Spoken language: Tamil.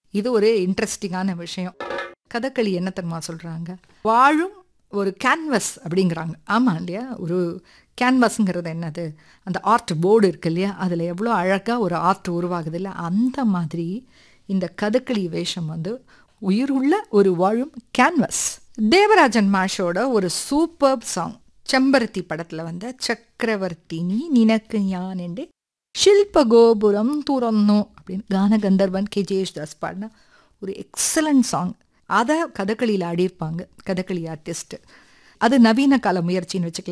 இது ஒரு இன்ட்ரெஸ்டிங்கான விஷயம் கதகளி என்ன தெரியுமா சொல்கிறாங்க வாழும் ஒரு கேன்வஸ் அப்படிங்கிறாங்க ஆமாம் இல்லையா ஒரு கேன்வாஸுங்கிறது என்னது அந்த ஆர்ட் போர்டு இருக்கு இல்லையா அதில் எவ்வளோ அழகாக ஒரு ஆர்ட் உருவாகுது இல்லை அந்த மாதிரி இந்த கதகளி வேஷம் வந்து உயிருள்ள ஒரு வாழும் கேன்வஸ் தேவராஜன் மாஷோட ஒரு சூப்பர் சாங் செம்பருத்தி படத்தில் வந்த சக்கரவர்த்தினி நினக்கு ஞான் என்று ஷில்ப கோபுரம் துறந்தோம் அப்படின்னு கானகந்தர்வன் கே ஜெயேஷ்தாஸ் பாடின ஒரு எக்ஸலண்ட் சாங் அதை கதகளியில் ஆடியிருப்பாங்க கதகளி ஆர்டிஸ்ட் அது நவீன கால முயற்சின்னு வச்சுக்கலாம்